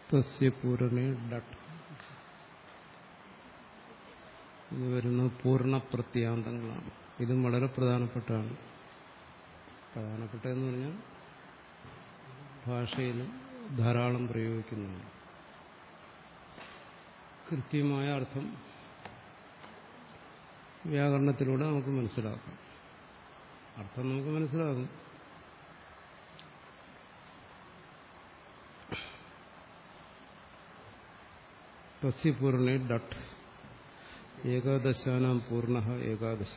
തസ്യ പൂരണേ ഡട്ട് ഇത് വരുന്ന പൂർണ്ണ പ്രത്യാന്തങ്ങളാണ് ഇതും വളരെ പ്രധാനപ്പെട്ടതാണ് പ്രധാനപ്പെട്ടതെന്ന് പറഞ്ഞാൽ ഭാഷയിലും ധാരാളം പ്രയോഗിക്കുന്നതാണ് കൃത്യമായ അർത്ഥം വ്യാകരണത്തിലൂടെ നമുക്ക് മനസ്സിലാക്കാം അർത്ഥം നമുക്ക് മനസ്സിലാകും തസ്യപൂർണേ ഡട്ട് ഏകാദശാനാം പൂർണ്ണ ഏകാദശ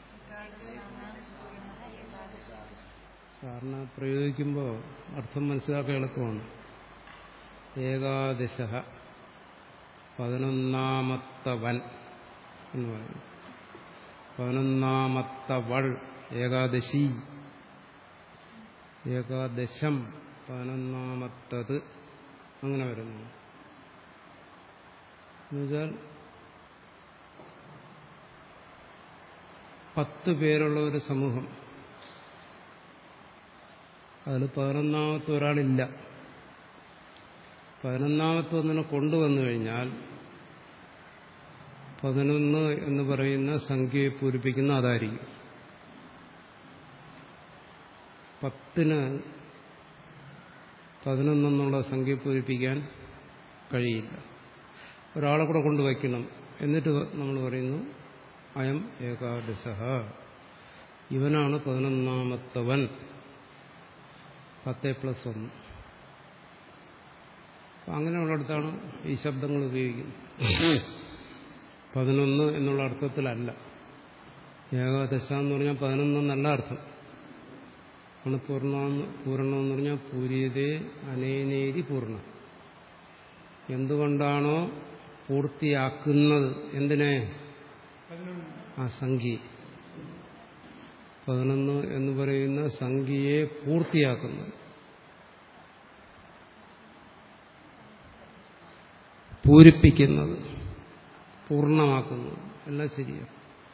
സാറിന് പ്രയോഗിക്കുമ്പോൾ അർത്ഥം മനസ്സിലാക്കാൻ എളുപ്പമാണ് ഏകാദശ പതിനൊന്നാമത്തവൻ എന്ന് പറയും പതിനൊന്നാമത്തവൾ ഏകാദശി ഏകാദശം പതിനൊന്നാമത്തത് അങ്ങനെ വരുന്നു എന്നുവെച്ചാൽ പത്ത് പേരുള്ള ഒരു സമൂഹം അതിൽ പതിനൊന്നാമത്തെ ഒരാളില്ല പതിനൊന്നാമത്തെ ഒന്നിനെ കൊണ്ടുവന്നു കഴിഞ്ഞാൽ പതിനൊന്ന് എന്ന് പറയുന്ന സംഖ്യയെ പൂരിപ്പിക്കുന്ന അതായിരിക്കും പത്തിന് പതിനൊന്നെന്നുള്ള സംഖ്യ പൂരിപ്പിക്കാൻ കഴിയില്ല ഒരാളെ കൂടെ കൊണ്ടുവയ്ക്കണം എന്നിട്ട് നമ്മൾ പറയുന്നു അയം ഏകാദശ ഇവനാണ് പതിനൊന്നാമത്തവൻ പത്ത് പ്ലസ് ഒന്ന് അങ്ങനെയുള്ളിടത്താണ് ഈ ശബ്ദങ്ങൾ ഉപയോഗിക്കുന്നത് പതിനൊന്ന് എന്നുള്ള അർത്ഥത്തിലല്ല ഏകാദശ എന്ന് പറഞ്ഞാൽ പതിനൊന്നെന്നല്ല അർത്ഥം ആണ് പൂർണ്ണ പൂർണ്ണം എന്ന് പറഞ്ഞാൽ പൂരിയതേ അനേനേരി പൂർണ്ണ എന്തുകൊണ്ടാണോ പൂർത്തിയാക്കുന്നത് എന്തിനെ ആ സംഖ്യ പതിനൊന്ന് എന്ന് പറയുന്ന സംഖ്യയെ പൂർത്തിയാക്കുന്നത് പൂരിപ്പിക്കുന്നത് പൂർണ്ണമാക്കുന്നത് എല്ലാം ശരിയാണ്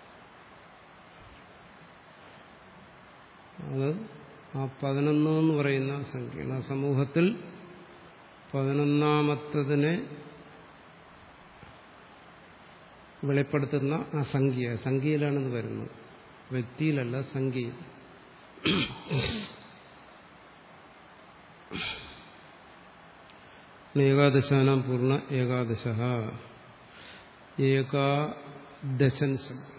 അത് ആ പതിനൊന്ന് എന്ന് പറയുന്ന സംഖ്യയാണ് ആ സമൂഹത്തിൽ പതിനൊന്നാമത്തതിനെ വെളിപ്പെടുത്തുന്ന ആ സംഖ്യ സംഖ്യയിലാണിത് വരുന്നത് വ്യക്തിയിലല്ല സംഖ്യയിൽ ഏകാദശാനാം പൂർണ്ണ ഏകാദശ ഏകാദശൻ ശബ്ദം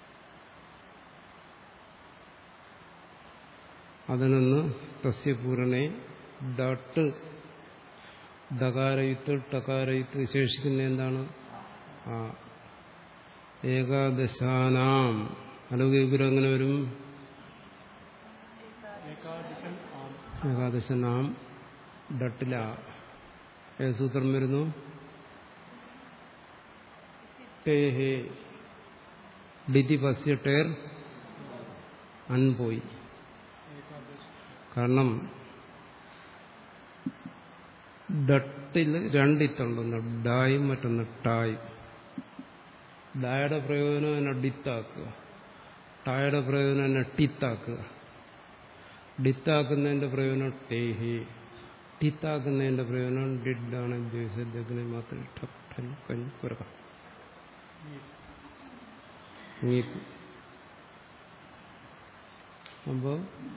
അതിൽ നിന്ന് തസ്യപൂരണെ ഡട്ട് ഡകാരയുത്ത് ടകാരയുത്ത് വിശേഷിക്കുന്ന എന്താണ് ആ ഏകാദശാനാം അലോകവിപുരം എങ്ങനെ വരും ഏകാദശനാം ഡട്ടില ഏത് സൂത്രം വരുന്നു ടേഹേ ഡിതി പസ്യ ടേർ അൻപോയി കാരണം ഡട്ടിൽ രണ്ടിത്തുണ്ടെന്ന് ഡായും മറ്റൊന്ന് ടായും ഡായുടെ പ്രയോജനം എന്നെ ഡിത്താക്കുക ടായുടെ പ്രയോജനം എന്നെ ടിത്താക്കുക ഡിത്താക്കുന്നതിന്റെ പ്രയോജനം ടേഹി ടിത്താക്കുന്നതിന്റെ പ്രയോജനം ഡിഡാണ് ദ്വേഷത്തിന് മാത്രം ഠപ് ഠൻ കൻ കുറക അപ്പോ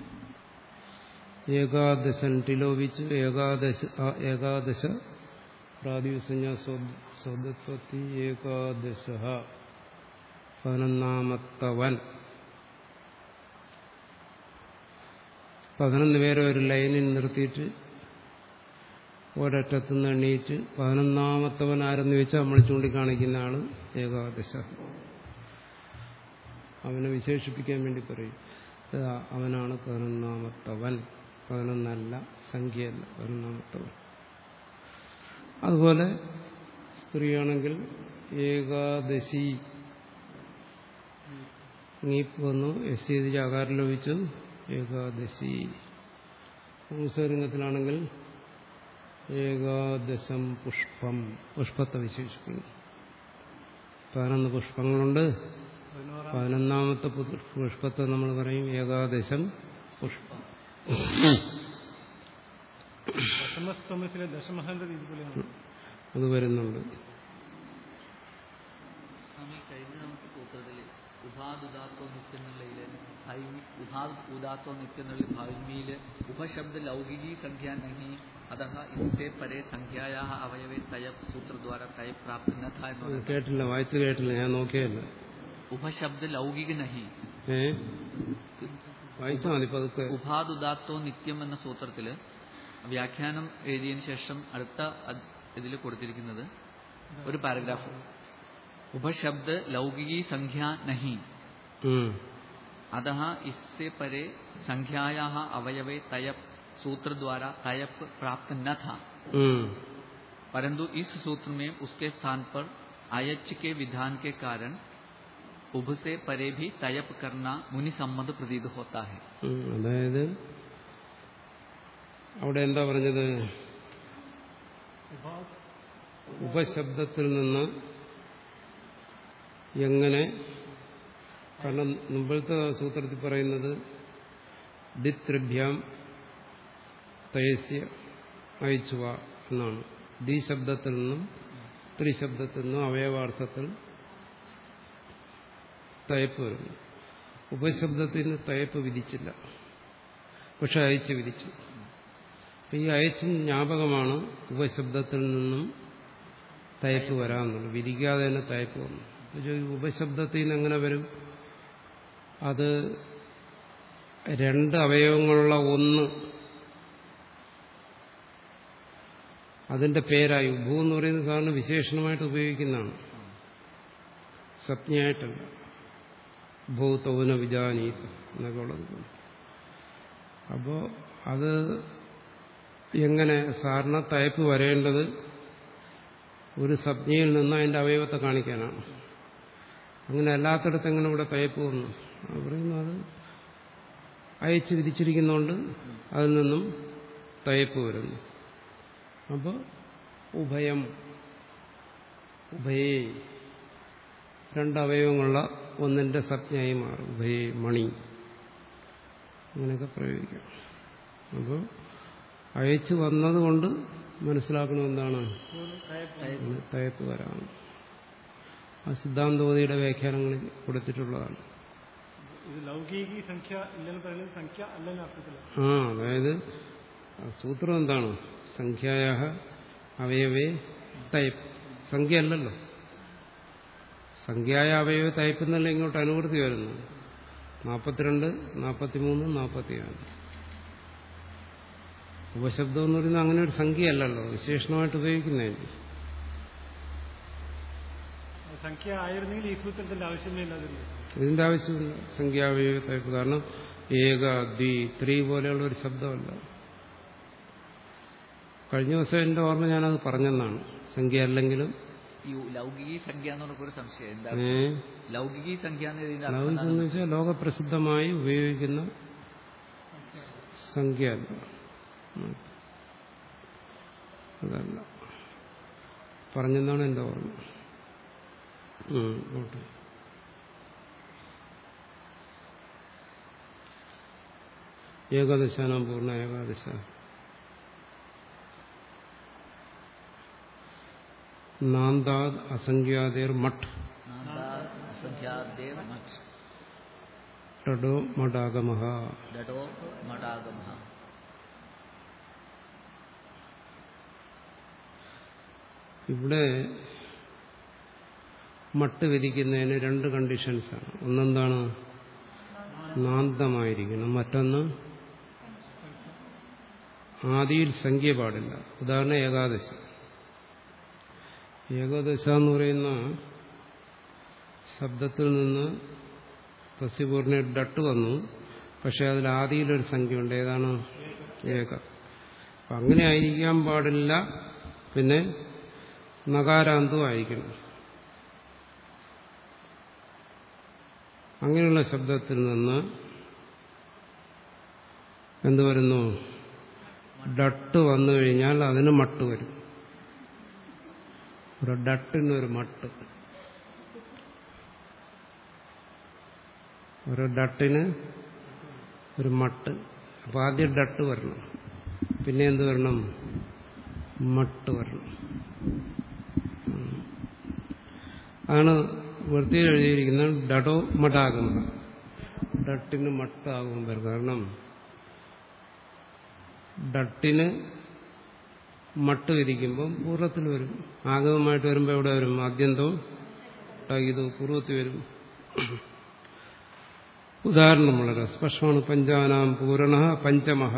ഏകാദശൻ ടിലോപിച്ചു ഏകാദശ ഏകാദശ പ്രാതിസഞ്ജ സ്വതത്വത്തി ഏകാദശ പതിനൊന്നാമത്തവൻ പതിനൊന്ന് പേരെ ഒരു ലൈനിൽ നിർത്തിയിട്ട് ഒരറ്റത്തുനിന്ന് എണ്ണീറ്റ് പതിനൊന്നാമത്തവൻ ആരെന്ന് വെച്ചാൽ നമ്മൾ ചൂണ്ടിക്കാണിക്കുന്ന ആള് ഏകാദശ അവനെ വിശേഷിപ്പിക്കാൻ വേണ്ടി പറയും അവനാണ് പതിനൊന്നാമത്തവൻ പതിനൊന്നല്ല സംഖ്യയല്ല പതിനൊന്നാമത്തവൻ അതുപോലെ സ്ത്രീയാണെങ്കിൽ ഏകാദശി നീപ്പ് വന്നു എസ് ചെയ്ത് ജാകാരം ലഭിച്ചു ഏകാദശി പുംസലിംഗത്തിലാണെങ്കിൽ ഏകാദശം പുഷ്പം പുഷ്പത്തെ വിശേഷിക്കുന്നു പതിനൊന്ന് പുഷ്പങ്ങളുണ്ട് പതിനൊന്നാമത്തെ പുഷ്പത്തെ നമ്മൾ പറയും ഏകാദശം പുഷ്പം ദശമസ്തമസിലെ ദശമഹന്റെ ഇതുപോലെയാണ് അത് വരുന്നുണ്ട് സ്വാമി കഴിഞ്ഞ നമുക്ക് സൂത്രത്തിൽ ഉപാദുദാത്തോ നിത്യനുള്ളതില് ഭൈമി ഉപാ ഉദാത്തോ നിത്യനുള്ളിൽ ഭൈമിയില് ഉപശബ്ദ ലൗകികി സംഖ്യ നഹി അതഹ ഇസ്തേ പരേ സംഖ്യായാ അവയവേ തയപ് സൂത്രദ്വാര തയപ് പ്രാപ്തി നഥ എന്ന് അത് പറയുന്നത് കേട്ടില്ല വായിച്ചു കേട്ടില്ല ഞാൻ നോക്കിയല്ല ഉപശബ്ദ ലൗകിക നഹി ഏ വായിച്ചാൽ മതി പതുക്കെ ഉപാദുദാത്തോ നിത്യം എന്ന സൂത്രത്തില് വ്യാഖ്യാനം എഴുതിയതിനു ശേഷം അടുത്ത ഇതിൽ കൊടുത്തിരിക്കുന്നത് ഒരു പാരഗ്രാഫ് ഉപശബ്ദ ലൗകികി സംഖ്യ നഹി ഉം. अतः इससे परे संख्यायाः अवयवे तयप सूत्र द्वारा तयप प्राप्त न था ഉം. परंतु इस सूत्र में उसके स्थान पर आयच के विधान के कारण उभ से परे भी तयप करना मुनि सम्मत प्रतीत होता है ഉം. അതായത് അവിടെ എന്താ പറഞ്ഞത് ഉപശബ്ദത്തിൽ നിന്ന് എങ്ങനെ കാരണം മുമ്പത്തെ സൂത്രത്തിൽ പറയുന്നത് ദിത്രിഭ്യാം തയസ്യ അയച്ചുവ എന്നാണ് ദി ശബ്ദത്തിൽ നിന്നും ത്രിശബ്ദത്തിൽ നിന്നും അവയവാർത്ഥത്തിൽ തയപ്പ് വരുന്നു ഉപശബ്ദത്തിന് തയപ്പ് വിധിച്ചില്ല പക്ഷെ അയച്ച് വിധിച്ചു അപ്പൊ ഈ അയച്ച് ജ്ഞാപകമാണ് ഉപശബ്ദത്തിൽ നിന്നും തയപ്പ് വരാമെന്നുള്ളത് വിധിക്കാതെ തന്നെ തയപ്പ് വന്നു അപ്പൊ ചോദിക്കും, ഉപശബ്ദത്തിൽ നിന്ന് എങ്ങനെ വരും അത് രണ്ട് അവയവങ്ങളുള്ള ഒന്ന് അതിന്റെ പേരായി ഉഭു എന്ന് പറയുന്നത് സാധാരണ വിശേഷണമായിട്ട് ഉപയോഗിക്കുന്നതാണ് സജ്ഞയായിട്ടല്ല ഭൂതൗന വിജാനീത് എന്നൊക്കെ ഉള്ളത് അപ്പോ അത് എങ്ങനെ സാറിന് തയപ്പ് വരേണ്ടത് ഒരു സജ്ഞയിൽ നിന്ന് അതിന്റെ അവയവത്തെ കാണിക്കാനാണ് അങ്ങനെ അല്ലാത്തടത്ത് എങ്ങനെ ഇവിടെ തയപ്പ് വന്നു അത് പറയുന്നു അത് അയച്ച് വിധിച്ചിരിക്കുന്നതുകൊണ്ട് അതിൽ നിന്നും തയപ്പ് വരുന്നു അപ്പോൾ ഉഭയം ഉഭയേ രണ്ടവയവങ്ങളുള്ള ഒന്നിന്റെ സജ്ഞയായി മാറും ഉഭയേ മണി അങ്ങനെയൊക്കെ പ്രയോഗിക്കാം അപ്പോൾ അയച്ചു വന്നതുകൊണ്ട് മനസ്സിലാക്കണം എന്താണ് അങ്ങനെ തയപ്പ് വരാം ആ സിദ്ധാന്തോതിയുടെ വ്യാഖ്യാനങ്ങളിൽ കൊടുത്തിട്ടുള്ളതാണ് ഇത് ലൗകിക സംഖ്യ ഇല്ലെന്ന് പറയുന്നത് സംഖ്യ അല്ലെന്ന അർത്ഥത്തിലാണ് ആ അതായത് ആ സൂത്രം എന്താണ് സംഖ്യായ അവയവേ തയപ്പ് സംഖ്യ അല്ലല്ലോ സംഖ്യായ അവയവ തയപ്പ് എന്നല്ല ഇങ്ങോട്ട് അനുവൃത്തി വരുന്നു നാൽപ്പത്തിരണ്ട് നാൽപ്പത്തിമൂന്ന് നാൽപ്പത്തിനാല് ഉപശബ്ദം എന്ന് പറയുന്നത് അങ്ങനെ ഒരു സംഖ്യയല്ലല്ലോ വിശേഷണമായിട്ട് ഉപയോഗിക്കുന്നതല്ലേ സംഖ്യ ആയിരുന്നെങ്കിൽ ഈ സൂത്രത്തിന്റെ ആവശ്യമേ ഇല്ലാതില്ല ഇതിന്റെ ആവശ്യമില്ല സംഖ്യാവയവ തയപ്പ് കാരണം ഏക ദ്വി ത്രീ പോലെയുള്ള ഒരു ശബ്ദമല്ല കഴിഞ്ഞ ദിവസം എന്റെ ഓർമ്മ ഞാനത് പറഞ്ഞെന്നാണ് സംഖ്യ അല്ലെങ്കിലും ഈ ലൗകികി സംഖ്യ എന്ന് പറഞ്ഞൊരു സംശയം എന്താ ഏ, ലൗകികി സംഖ്യ എന്ന് ഇതിന്റെ അർത്ഥം ലൗകികം എന്ന് എന്താണ്? വെച്ചാൽ ലോകപ്രസിദ്ധമായി ഉപയോഗിക്കുന്ന സംഖ്യ അല്ല ഉം. അതല്ല പറഞ്ഞെന്നാണ് എന്റെ ഓർമ്മ ഉം, ഓട്ടെ ഏകാദശാനാം പൂർണ്ണ ഏകാദശ നാന്താദ് അസംഖ്യാതേർ മഠ് നാന്താ സംഖ്യാദേർ മഠ് ടഡോ മഠാഗമഹ ഡഡോ മഠാഗമഃ ഇവിടെ മട്ട് വിധിക്കുന്നതിന് രണ്ട് കണ്ടീഷൻസാണ് ഒന്നെന്താണ് നാന്തമായിരിക്കണം മറ്റൊന്ന് ആദിയിൽ സംഖ്യ പാടില്ല ഉദാഹരണം ഏകാദശി ഏകാദശ എന്ന് പറയുന്ന ശബ്ദത്തിൽ നിന്ന് തസ്യപൂർണ്ണ ഡട്ട് വന്നു പക്ഷെ അതിൽ ആദിയിലൊരു സംഖ്യയുണ്ട് ഏതാണ് ഏക അപ്പം അങ്ങനെ ആയിരിക്കാൻ പാടില്ല പിന്നെ നകാരാന്തവും ആയിരിക്കണം അങ്ങനെയുള്ള ശബ്ദത്തിൽ നിന്ന് എന്ത് വരുന്നു ഡട്ട് വന്നു കഴിഞ്ഞാൽ അതിന് മട്ട് വരും ഒരു ഡട്ടിനൊരു മട്ട് ഒരു ഡട്ടിന് ഒരു മട്ട് അപ്പൊ ആദ്യം ഡട്ട് വരണം പിന്നെ എന്ത് വരണം മട്ട് വരണം ഉം. അതാണ് വൃത്തിയിൽ എഴുതിയിരിക്കുന്നത് ഡഡോ മടാകുമ്പ ഡട്ടിന് മട്ടാകും വരും കാരണം ഡട്ടിന് മട്ട് വിരിക്കുമ്പം പൂർവ്വത്തിൽ വരും ആഗമമായിട്ട് വരുമ്പോൾ എവിടെ വരും ആദ്യന്തോ ടൈതോ പൂർവ്വത്തിൽ വരും ഉദാഹരണം വളരെ സ്പഷ്ടമാണ് പഞ്ചാനാം പൂരണ പഞ്ചമഹ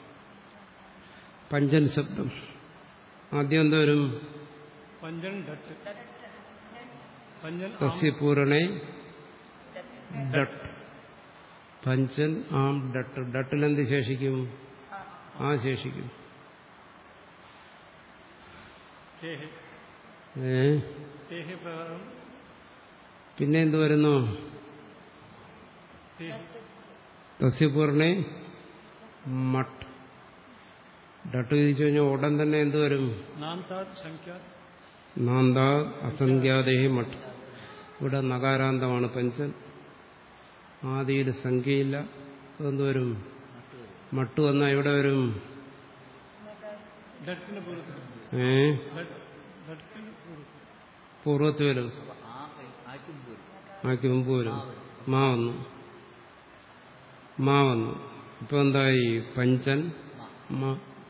പഞ്ചൻ ശബ്ദം ആദ്യം എന്ത് വരും പഞ്ചൻ ഡട്ട് പഞ്ചൻ ആം തസ്യ പൂരണേ ഡട്ട് പഞ്ചൻ ആം ഡട്ട് ഡട്ടിലെന്ത് ശേഷിക്കും ആ ശേഷിക്കും തേഹെ ഏ തേഹെ പ്രകാരം പിന്നെ എന്ത് വരുന്നു തേഹെ തസ്യ പൂരണേ മട്ട് ഡട്ട് വിധിച്ചു കഴിഞ്ഞാൽ ഉടൻ തന്നെ എന്ത് വരും നാന്താത് സംഖ്യ നാന്ത അസംഖ്യാദേഹി മട്ട് ഇവിടെ നകാരാന്തമാണ് പഞ്ചൻ ആദിയിൽ സംഖ്യയില്ല അതെന്ത് വരും മട്ട് വന്നാൽ ഇവിടെ വരും ഡട്ടിന് പൂർവ്വത്തിൽ ഏ ഡട്ട് ഡട്ടിന് പൂർവ്വത്തിൽ പൂർവ്വത്ത് വരും അപ്പൊ ആ ആക്കും പോരും ആക്കി മുമ്പ് വരും മാ വന്നു മാ വന്നു ഇപ്പൊ എന്തായി പഞ്ചൻ മാ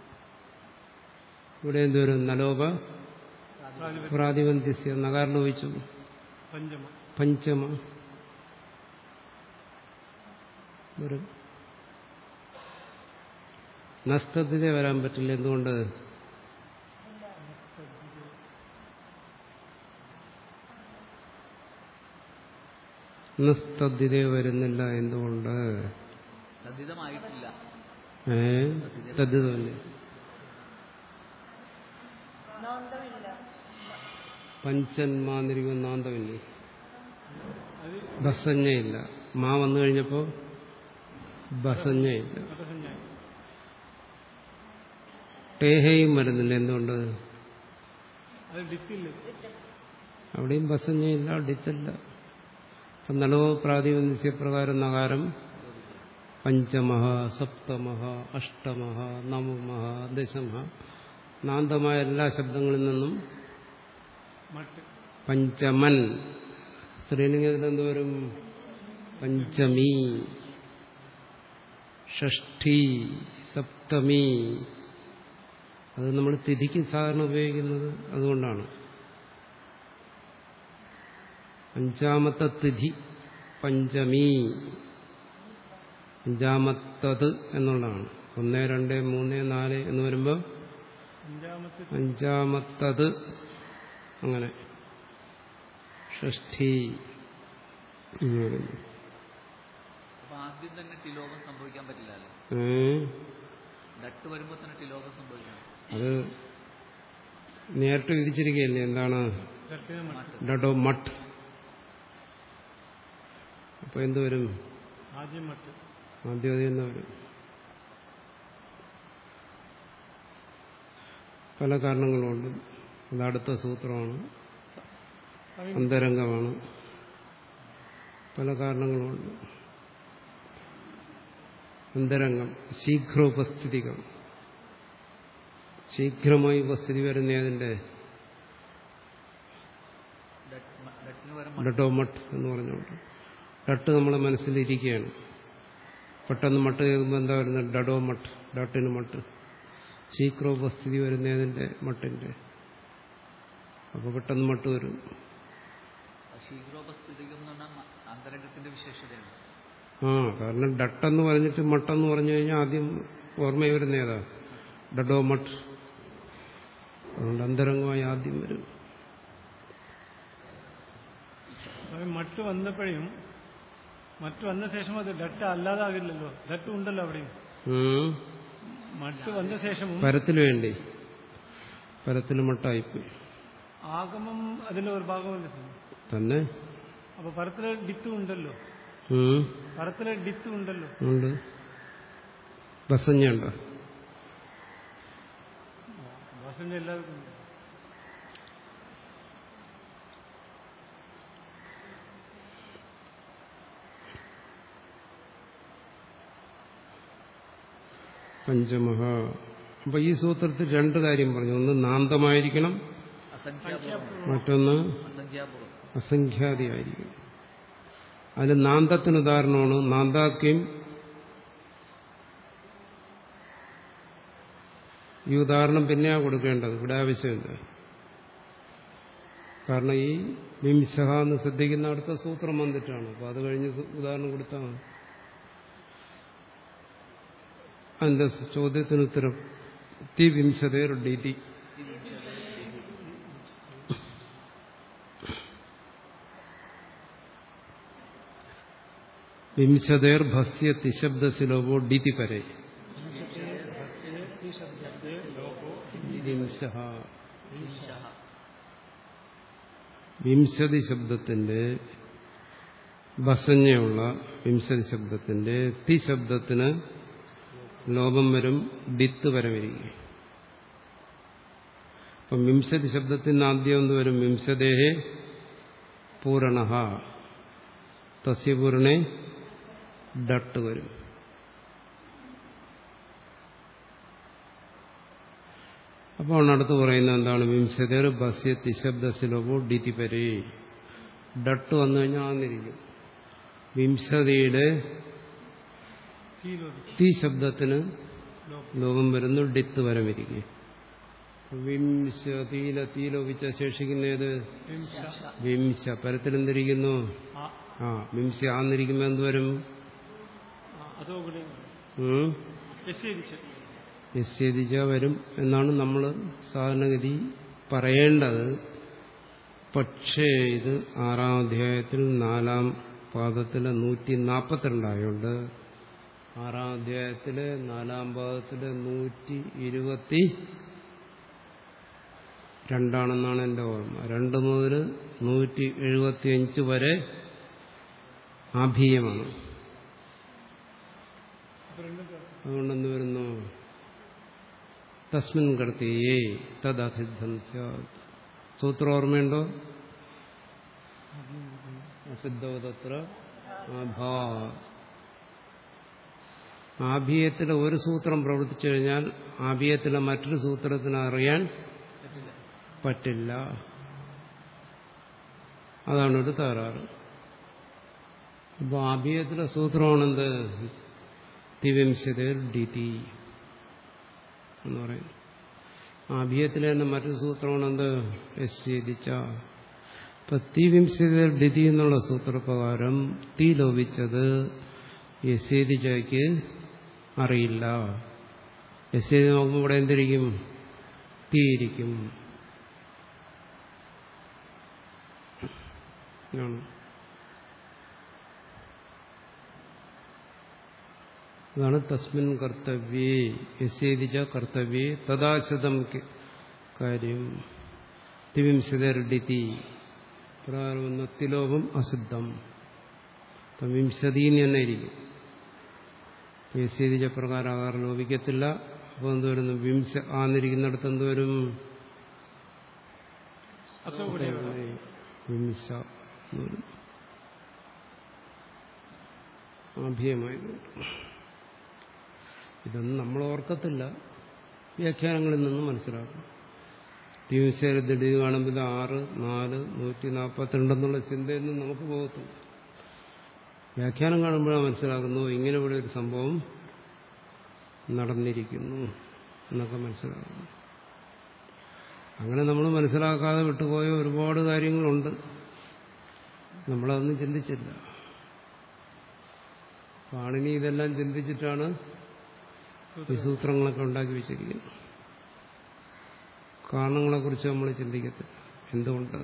ഇവിടെ എന്ത് വരും നലോപ പ്രാതിപത്യം പ്രാതിപന്ത്യസ്യ നകാരം ലോപിച്ചു പഞ്ചമ പഞ്ചമ വരും നഷ്ടത്തിലെ വരാൻ പറ്റില്ല എന്തുകൊണ്ട് നസ്തദ്ധിതേ വരുന്നില്ല എന്തുകൊണ്ട് തദ്ധിതമായിട്ടില്ല ഏ തദ്ധിതമല്ലേ പഞ്ചന്മാന്നിരിക്കുന്ന നാന്തമില്ലേ അത് ബസഞ്ഞയില്ല മാ വന്നു കഴിഞ്ഞപ്പോ ബസഞ്ഞയില്ല മതസഞ്ജായി ടേഹയും വരുന്നില്ല എന്തുകൊണ്ട് അത് ഡിത്തില്ല അവിടെയും ബസഞ്ഞയില്ല ഡിത്തില്ല അപ്പം നലോ പ്രാതിപന്യസ്യപ്രകാരം നകാരം പഞ്ചമഹ സപ്തമഹ അഷ്ടമഹ നവമഹ ദശമഹ നാന്തമായ എല്ലാ ശബ്ദങ്ങളിൽ നിന്നും മട്ട് പഞ്ചമൻ സ്ത്രീലിംഗത്തിൽ എന്തുവരും പഞ്ചമി ഷഷ്ഠി സപ്തമി അത് നമ്മൾ തിഥിക്ക് സാധാരണ ഉപയോഗിക്കുന്നത് അതുകൊണ്ടാണ് അഞ്ചാമത്തെ തിഥി പഞ്ചമി അഞ്ചാമത്തത് എന്നുള്ളതാണ് ഒന്ന് രണ്ട് മൂന്ന് നാല് എന്ന് വരുമ്പോൾ അഞ്ചാമത്തെ അഞ്ചാമത്തത് അങ്ങനെ ഷഷ്ഠി എന്ന് പറയുന്നു അപ്പൊ ആദ്യം തന്നെ ടിലോപം സംഭവിക്കാൻ പറ്റില്ല അല്ലേ ഏ? ഡട്ട് വരുമ്പോ തന്നെ ടിലോപം സംഭവിക്കണം അത് നേരിട്ട് വിധിച്ചിരിക്കുകയല്ലേ എന്താണ് ഡട്ടിന് മട്ട് ഡഡോ മട്ട് അപ്പൊ എന്ത് വരും ആദ്യം മട്ട് ആദ്യം അത് തന്നെ വരും പല കാരണങ്ങളുണ്ട് അത് അടുത്ത സൂത്രമാണ് അന്തരംഗമാണ് പല കാരണങ്ങളുമുണ്ട് അന്തരംഗം ശീഘ്രോപസ്ഥിതികം ശീഘ്രമായി ഉപസ്ഥിതി വരുന്ന ഏതിന്റെ ഡട്ട് മ- ഡട്ടിന് പകരം ഡട്ടോമട്ട് എന്ന് പറഞ്ഞുകൊണ്ട് ഡട്ട് നമ്മളെ മനസ്സിലിരിക്കുകയാണ് പെട്ടെന്ന് മട്ട് കേൾക്കുമ്പോൾ എന്താ വരുന്നത് ഡഡോ മട്ട് ഡട്ടിന് മട്ട് ശീഘ്രോപസ്ഥിതി വരുന്നതിന്റെ മട്ടിന്റെ അപ്പോൾ പെട്ടെന്ന് മട്ട് വരും ശീഘ്രോപസ്ഥിതികം എന്ന് പറഞ്ഞാൽ മ- അന്തരംഗത്തിന്റെ വിശേഷതയാണ് ആ കാരണം ഡട്ടെന്ന് പറഞ്ഞിട്ട് മട്ടെന്ന് പറഞ്ഞു കഴിഞ്ഞാൽ ആദ്യം ഓർമ്മ വരുന്ന ഏതാ ഡഡോ മട്ട് അതുകൊണ്ട് അന്തരംഗമായി ആദ്യം വരും അത് മട്ട് വന്നപ്പോഴും മറ്റ് വന്ന ശേഷം അത് ഡട്ട് അല്ലാതാകില്ലല്ലോ ഡട്ട് ഉണ്ടല്ലോ അവിടെയും ഉം. മട്ട് വന്ന ശേഷവും പരത്തിന് വേണ്ടി പരത്തിന് മട്ടായിപ്പോയി ആഗമം അതിന്റെ ഒരു ഭാഗമല്ലേ സ്വാമി? തന്നെ അപ്പൊ പരത്തിലെ ഡിത്ത് ഉണ്ടല്ലോ ഉം. പരത്തിലെ ഡിത്ത് ഉണ്ടല്ലോ ഉണ്ട് ബസഞ്ഞുണ്ടോ വാസന്റെ എല്ലാവർക്കും ഉണ്ട്. പഞ്ചമഹ അപ്പൊ ഈ സൂത്രത്തിൽ രണ്ട് കാര്യം പറഞ്ഞു ഒന്ന് നാന്തമായിരിക്കണം അസംഖ്യാപൂർവം മറ്റൊന്ന് അസംഖ്യാപൂർവം അസംഖ്യാതിയായിരിക്കും അതിൽ നാന്തത്തിന് ഉദാഹരണമാണ് നാന്താക്യം ഈ ഉദാഹരണം പിന്നെയാ കൊടുക്കേണ്ടത് ഇവിടെ ആവശ്യമില്ല കാരണം ഈ വിംശഹ എന്ന് ശ്രദ്ധിക്കുന്ന അടുത്ത സൂത്രം വന്നിട്ടാണ് അപ്പൊ അത് കഴിഞ്ഞ് സു- ഉദാഹരണം കൊടുത്താൽ മതി അതിന്റെ ചോദ്യത്തിന് ഉത്തരം തി വിംശതേർ ഡിതി വിംശതേർ ഭസ്യ തിശബ്ദസിലോപോ ഡിതി പരേ വിംശഹ വിംശതി ശബ്ദത്തിന്റെ ബസഞ്ഞയുള്ള വിംശതി ശബ്ദത്തിന്റെ തി ശബ്ദത്തിന് ലോപം വരും ഡിത്ത് വരവിരിക്കും അപ്പം വിംശതി ശബ്ദത്തിന് ആദ്യം എന്ത് വരും വിംശതേഹേ പൂരണ തസ്യപൂരണേ ഡട്ട് വരും അപ്പോൾ അടുത്ത് പറയുന്നത് എന്താണ് വിംശതേർ ബസ്യ തിശബ്ദസിലോപോ ഡിതി പരേ ഡട്ട് വന്നു കഴിഞ്ഞാൽ ആന്നിരിക്കും വിംശതിയുടെ തീ ശബ്ദത്തിന് ലോകം വരുന്നു ഡിത്ത് വരമിരിക്കും വിംശതീല തീ ലോപിച്ച ശേഷിക്കുന്നത് വിംശ പരത്തിലെന്തിരിക്കുന്നു ആ വിംശ ആന്നിരിക്കുമ്പോൾ എന്തുവരും അതോ കൂടെ ഉം? നിഷേധിച്ച് നിശ്ചയിച്ച വരും എന്നാണ് നമ്മൾ സാധാരണഗതി പറയേണ്ടത് പക്ഷേ ഇത് ആറാം അധ്യായത്തിൽ നാലാം പാദത്തിലെ നൂറ്റി നാൽപ്പത്തിരണ്ടായോണ്ട് ആറാം അധ്യായത്തിലെ നാലാം പാദത്തിലെ നൂറ്റി ഇരുപത്തി രണ്ടാണെന്നാണ് എൻ്റെ ഓർമ്മ രണ്ട് മുതൽ നൂറ്റി എഴുപത്തിയഞ്ച് വരെ ആഭീയമാണ് അതുകൊണ്ടെന്ന് വരുന്നു തസ്മിൻ കർത്തിയേ തദസിദ്ധം സ്യാത് സൂത്രം ഓർമ്മയുണ്ടോ അസിദ്ധോ തത്ര ആഭാ ആഭീയത്തിലെ ഒരു സൂത്രം പ്രവർത്തിച്ചു കഴിഞ്ഞാൽ ആഭീയത്തിലെ മറ്റൊരു സൂത്രത്തിന് അറിയാൻ പറ്റില്ല അതാണ് ഒരു തകരാറ് അപ്പോൾ ആഭീയത്തിലെ സൂത്രമാണെന്ത് തിവിംശതേർ ഡിതി എന്ന് പറയും ആഭീയത്തിലെ തന്നെ മറ്റൊരു സൂത്രമാണ് എന്ത് യശ്ചേദിച്ച ഇപ്പൊ തീവിംശതേർ ഡിതി എന്നുള്ള സൂത്രപ്രകാരം തീ ലോപിച്ചത് യശേദിച്ചയ്ക്ക് അറിയില്ല യശേദി നോക്കുമ്പോൾ ഇവിടെ എന്തിരിക്കും തീയിരിക്കും ആണ് അതാണ് തസ്മിൻ കർത്തവ്യേ യസേതിച്ച കർത്തവ്യേ തദാശതം കാര്യം തിവിംശതരഡിതി പ്രകാരം തിലോപം അസിദ്ധം അപ്പം വിംശതീന്ന് തന്നെ ഇരിക്കും യസേതിച്ച പ്രകാരം ആകാരം ലോപിക്കത്തില്ല അപ്പോൾ എന്ത് വരുന്നു വിംശ ആന്നിരിക്കുന്നിടത്ത് എന്ത് വരും അതോ കൂടെ വിംശ എന്ന് വരും ആഭ്യമായത് ഇതൊന്നും നമ്മൾ ഓർക്കത്തില്ല വ്യാഖ്യാനങ്ങളിൽ നിന്ന് മനസ്സിലാക്കും തീവശേരത്തിടി കാണുമ്പോൾ ഇത് ആറ് നാല് നൂറ്റി നാൽപ്പത്തിരണ്ടെന്നുള്ള ചിന്തയൊന്നും നമുക്ക് പോകത്തില്ല വ്യാഖ്യാനം കാണുമ്പോഴാണ് മനസ്സിലാക്കുന്നു ഇങ്ങനെ ഇവിടെ ഒരു സംഭവം നടന്നിരിക്കുന്നു എന്നൊക്കെ മനസ്സിലാക്കുന്നു അങ്ങനെ നമ്മൾ മനസ്സിലാക്കാതെ വിട്ടുപോയ ഒരുപാട് കാര്യങ്ങളുണ്ട് നമ്മളതൊന്നും ചിന്തിച്ചില്ല പാണിനി ഇതെല്ലാം ചിന്തിച്ചിട്ടാണ് ഈ സൂത്രങ്ങളൊക്കെ ഉണ്ടാക്കി വെച്ചിരിക്കുന്നത് കാരണങ്ങളെക്കുറിച്ച് നമ്മൾ ചിന്തിക്കത്തില്ല എന്തുകൊണ്ട്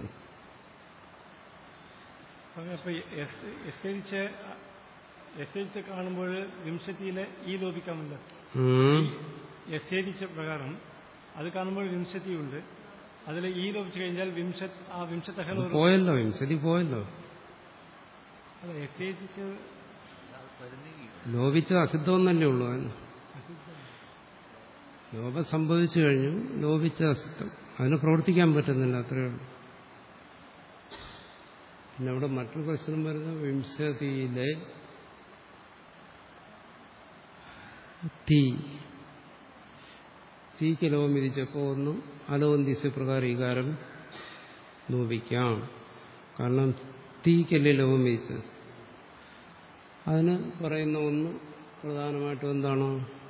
സ്വാമി, അപ്പൊ എസ്തരിച്ച് എസ്തരിച്ച് കാണുമ്പോൾ വിംശത്തിയിലെ ഈ ലോപിക്കാമല്ലോ ഉം. എസ്തരിച്ച പ്രകാരം അത് കാണുമ്പോൾ വിംശത്തിയുണ്ട് അതിൽ ഈ ലോപിച്ചു കഴിഞ്ഞാൽ വിംശ ആ വിംശത്തഹൽ ഒരു പോയല്ലോ വിംശതി പോയല്ലോ അല്ല എസ്തരിച്ച് ലോപിച്ച അസിദ്ധമെന്നല്ലേ ഉള്ളൂ അതിന് ലോപം സംഭവിച്ചു കഴിഞ്ഞു ലോപിച്ച അസിദ്ധം അതിന് പ്രവർത്തിക്കാൻ പറ്റുന്നില്ല അത്രയേ ഉള്ളൂ പിന്നെ അവിടെ മറ്റൊരു പ്രശ്നം വരുന്നത് വിംശതിയിലെ തീ തീക്ക് ലോകം വിധിച്ചപ്പോൾ ഒന്ന് അലോന്തിസ് പ്രകാരം ഈകാരം നോപിക്കാം കാരണം തീക്കല്ലേ ലോകം വിധിച്ചത് അതിന് പറയുന്ന ഒന്ന് പ്രധാനമായിട്ടും എന്താണ്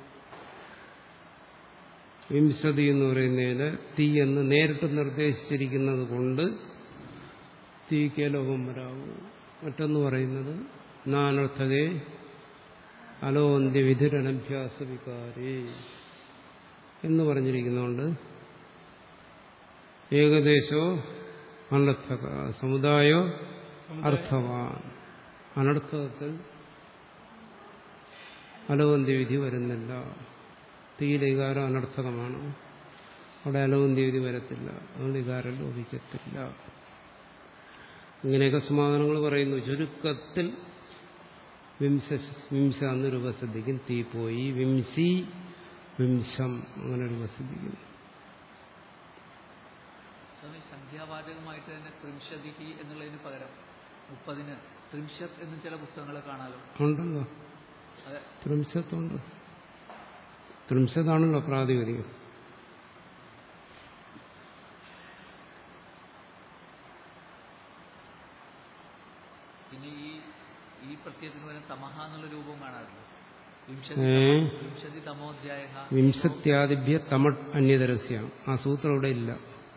വിംശതി എന്ന് പറയുന്നതിന് തീ എന്ന് നേരിട്ട് നിർദ്ദേശിച്ചിരിക്കുന്നത് കൊണ്ട് തീക്ക് ലോകം വരാവൂ മറ്റൊന്ന് പറയുന്നത് നാനർത്ഥകെ അലോന്ത്യ വിധുരനഭ്യാസ വികാരി എന്ന് പറഞ്ഞിരിക്കുന്നതുകൊണ്ട് ഏകദേശോ അനർത്ഥക സമുദായോ അർത്ഥവാൻ അനർത്ഥത്തിൽ അലോന്ത്യവിധി വരുന്നില്ല തീയിലെ വികാരം അനർത്ഥകമാണ് അവിടെ അലോന്ത്യവിധി വരത്തില്ല അതുകൊണ്ട് വികാരം ലോപിക്കത്തില്ല ഇങ്ങനെയൊക്കെ സമാധാനങ്ങൾ പറയുന്നു ചുരുക്കത്തിൽ വിംശ വിംശ എന്ന് രൂപസിദ്ധിക്കും തീ പോയി വിംസി വിംശം അങ്ങനെ രൂപസിദ്ധിക്കുന്നു സ്വാമി സംഖ്യാവാചകമായിട്ട് തന്നെ ത്രിംശതിഹി എന്നുള്ളതിന് പകരം മുപ്പതിന് ത്രിംശത് എന്ന് ചില പുസ്തകങ്ങൾ കാണാലോ ഉണ്ടല്ലോ അതെ ത്രിംശത്തുണ്ട് ത്രിംശത്താണല്ലോ പ്രാതിപതികം പിന്നെ ഈ ഈ പ്രത്യയത്തിന് പകരം തമഹ എന്നുള്ള രൂപവും കാണാറില്ല വിംശതി ഏ? തമോ- വിംശതി തമോധ്യായ വിംശത്യാദിഭ്യ തമട് അന്യതരസ്യ ആ സൂത്രം ഇവിടെ ഇല്ല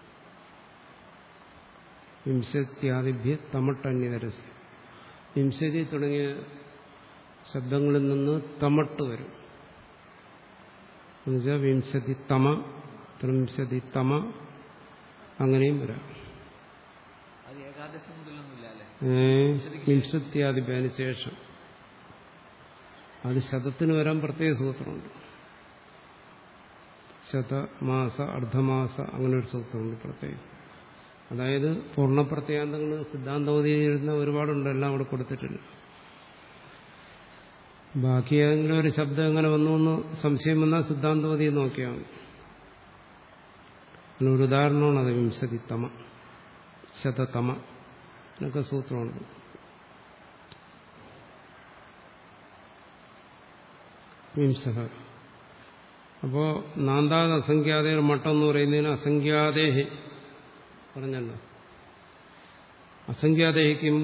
വിംശത്യാദിഭ്യ തമട്ട് അന്യതരസ്യ വിംശതി തുടങ്ങിയ ശബ്ദങ്ങളിൽ നിന്ന് തമട്ട് വരും എന്നുവെച്ചാൽ വിംശതി തമ ത്രിംശതി തമ അങ്ങനെയും വരാം അത് ഏകാദശി മുതലൊന്നുമില്ല അല്ലെ ഏ, വിംശത്യാദിഭ്യന് ശേഷം അത് ശതത്തിന് വരാൻ പ്രത്യേക സൂത്രമുണ്ട് ശതമാസ അർദ്ധമാസ അങ്ങനെ ഒരു സൂത്രമുണ്ട് പ്രത്യേകം അതായത് പൂർണ്ണപ്രത്യാന്തങ്ങൾ സിദ്ധാന്തവതിയിൽ എഴുതുന്ന ഒരുപാടുണ്ട് എല്ലാം അവിടെ കൊടുത്തിട്ടില്ല ബാക്കി ഏതെങ്കിലും ഒരു ശബ്ദം എങ്ങനെ വന്നു എന്ന് സംശയം വന്നാൽ സിദ്ധാന്തവതി നോക്കിയാൽ മതി അതിന് ഒരു ഉദാഹരണമാണ് അത് വിംശതി തമ ശതതമ എന്നൊക്കെ സൂത്രമുണ്ട് വിംശഹ അപ്പോ നാന്താത് അസംഖ്യാതയുടെ മട്ടം എന്ന് പറയുന്നതിന് അസംഖ്യാദേഹി പറഞ്ഞല്ലോ അസംഖ്യാദേഹിക്കും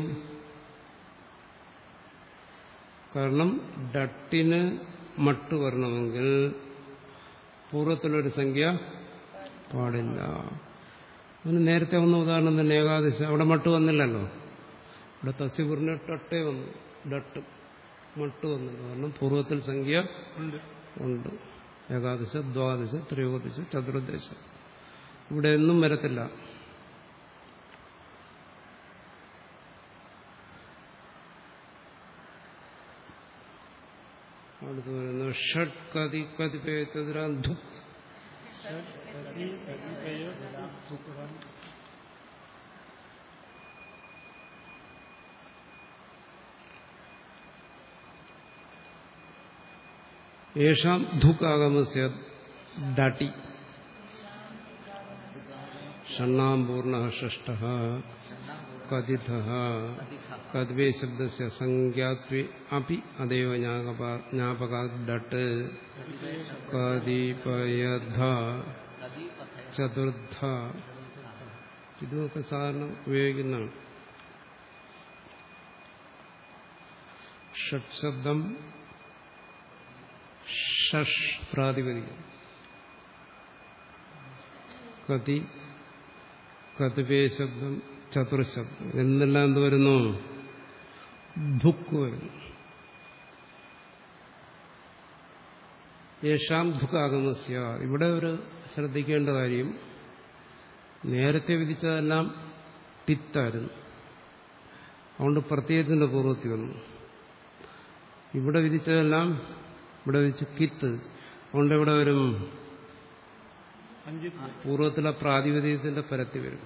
കാരണം ഡട്ടിന് മട്ട് വരണമെങ്കിൽ പൂർവ്വത്തിലൊരു സംഖ്യ പാടില്ല അതിന് നേരത്തെ വന്ന ഉദാഹരണം തന്നെ ഏകാദശി അവിടെ മട്ട് വന്നില്ലല്ലോ ഇവിടെ തസ്യപൂർണ്ണ ടട്ടേ വന്നു ഡട്ട് മട്ട് വന്നില്ല കാരണം പൂർവ്വത്തിൽ സംഖ്യ ഉണ്ട് ഉണ്ട് ഏകാദശ ദ്വാദശ ത്രയോദശ ചതുർദശ ഇവിടെ ഒന്നും വരത്തില്ല അടുത്ത് വരുന്നു ഷഡ് കതി കതിപയ ചതുരാന്ധു യേഷാം ധുക്കാഗമസ്യ ഡാട്ടി ഷണ്ണാം പൂർണ്ണ ഷഷ്ട കഥിത കദ്വേ ശബ്ദസ്യ സംഖ്യാത്വേ അപി അതേവ ജ്ഞാപകാ ഡട്ട് കതിപയധ ചതുർത്ഥ ഇതുമൊക്കെ സാധാരണ ഉപയോഗിക്കുന്നതാണ് ഷഡ് ശബ്ദം ഷഷ് പ്രാതിപതികം കതി കതിപേ ശബ്ദം ചതുർശബ്ദം എന്നെല്ലാം എന്ത് വരുന്നു ധുക്ക് വരുന്നു യേശാം ദുഃഖാഗമസ്യ ഇവിടെ ഒരു ശ്രദ്ധിക്കേണ്ട കാര്യം നേരത്തെ വിധിച്ചതെല്ലാം തിത്തായിരുന്നു അതുകൊണ്ട് പ്രത്യേകത്തിന്റെ പൂർവ്വത്തിൽ വന്നു ഇവിടെ വിധിച്ചതെല്ലാം ഇവിടെ വിധിച്ച് കിത്ത് അതുകൊണ്ട് ഇവിടെ വരും അഞ്ച് പൂർവ്വത്തിലെ പ്രാതിപതികത്തിന്റെ പരത്തി വരും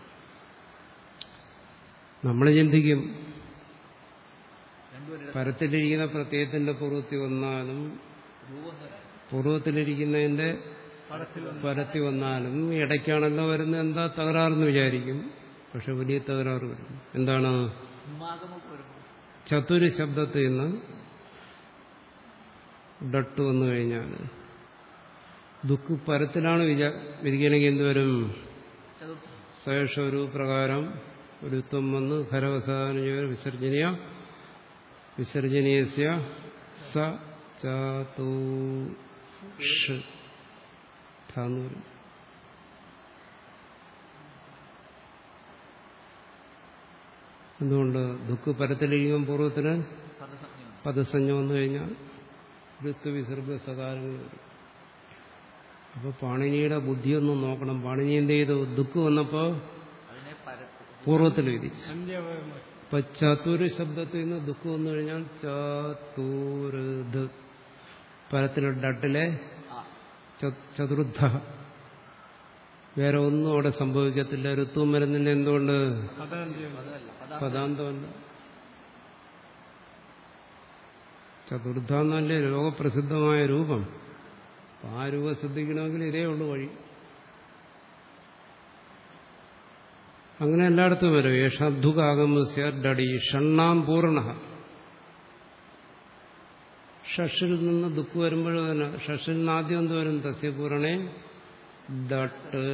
നമ്മൾ ചിന്തിക്കും രണ്ടുപേരുടെ പരത്തിലിരിക്കുന്ന പ്രത്യയത്തിന്റെ പൂർവ്വത്തിൽ വന്നാലും രൂപം തന്നെ പൂർവ്വത്തിലിരിക്കുന്നതിന്റെ പരത്തി വന്നാലും ഇടയ്ക്കാണല്ലോ വരുന്നത് എന്താ തകരാറെന്ന് വിചാരിക്കും പക്ഷെ വലിയ തകരാറ് വരും എന്താണ് ഉന്മാദമൊക്കെ വരുമ്പോൾ ചതുര് ശബ്ദത്തിൽ നിന്ന് ഡട്ട് വന്നു കഴിഞ്ഞാൽ ദുഃഖ പരത്തിലാണ് വിചാ വിധിക്കണമെങ്കിൽ എന്തുവരും ചതുർത്ഥ സേഷ ഒരു പ്രകാരം ഒരു ത്വം വന്ന് ഖരവസാന വിസർജനീയ വിസർജനീയസ്യ സ ചാതൂഷ് ഠാന്ന് വരും എന്തുകൊണ്ട് ദുഃഖ പരത്തിലിരിക്കും പൂർവ്വത്തിന് പദസംജ്ഞമാണ് പദസഞ്ജ വന്നു കഴിഞ്ഞാൽ ഋത്വ വിസർഗ സകാരങ്ങൾ വരും അപ്പൊ പാണിനിയുടെ ബുദ്ധിയൊന്നും നോക്കണം പാണിനി എന്ത് ചെയ്തു ദുഃഖ് വന്നപ്പോ അതിനെ പര പൂർവ്വത്തിൽ വിധിച്ചു സന്ധ്യാപരമായി ഇപ്പൊ ചതുര് ശബ്ദത്തിൽ നിന്ന് ദുഃഖം വന്നു കഴിഞ്ഞാൽ ചതുർധ് പരത്തിലെ ഡട്ടിലെ ആ ച- ചതുർദ്ധ വേറെ ഒന്നും അവിടെ സംഭവിക്കത്തില്ല ഋത്വം വരുന്നില്ല എന്തുകൊണ്ട് പദാന്ത്യം പദമല്ല പദ പദാന്തമല്ല ചതുർദ്ധ എന്നല്ലേ ലോകപ്രസിദ്ധമായ രൂപം അപ്പൊ ആ രൂപം ശ്രദ്ധിക്കണമെങ്കിൽ ഇതേ ഉള്ളു വഴി അങ്ങനെ എല്ലായിടത്തും വരും യേഷാധുകാഗമസ്യ ഡടി ഷണ്ണാം പൂർണ്ണ ഷഷിൽ നിന്ന് ദുഃഖ് വരുമ്പോഴും തന്നെ ഷഷിൽ നിന്ന് ആദ്യം എന്ത് വരും തസ്യ പൂരണേ ദട്ട്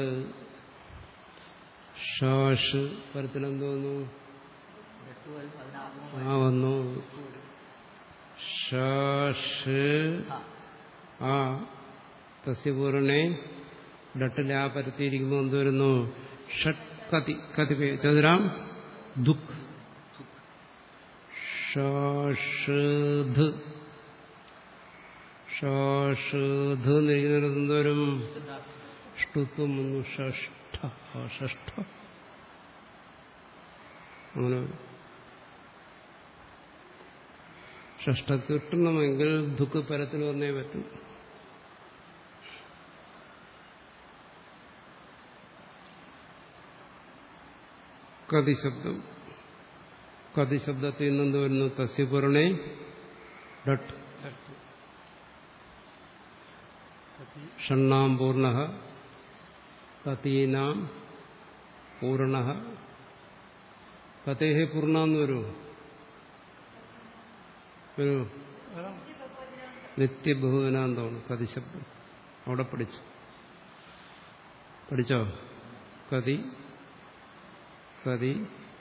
ഷാഷ് പരത്തിലെന്തോന്നു വെട്ട് വരും അതിനാകുമ്പോൾ ആ വന്നു ഷാഷ് ആ തസ്യപൂർണേ ഡട്ടിൽ ആ പരത്തിയിരിക്കുമ്പോൾ എന്ത് വരുന്നു ഷട്ട് കതി കതിപേ ചതുരാം ദുഃഖ് ഷാഷ് ഷാഷ് എന്നിരിക്കുന്നിടത്ത് എന്തോരും ഷ്ടുത്വം വന്നു ഷഷ്ഠ ആ ഷഷ്ഠ അങ്ങനെ വരും. ഷഷ്ഠ കിട്ടണമെങ്കിൽ ദുഃഖ പരത്തിൽ വന്നേ പറ്റും കതി ശബ്ദം കതി ശബ്ദത്തിൽ നിന്നെന്ത് വരുന്നു തസ്യപൂർണേ ഡട്ട് തട്ട് കത്തി ഷണ്ണാം പൂർണ്ണ കതീനാം പൂർണ്ണ കതേഹേ പൂർണ്ണന്ന് വരൂ വരൂ വരാം നിത്യബഹുവനാന്തമാണ് കതിശബ്ദം അവിടെ പഠിച്ചു പഠിച്ചോ കതി കതി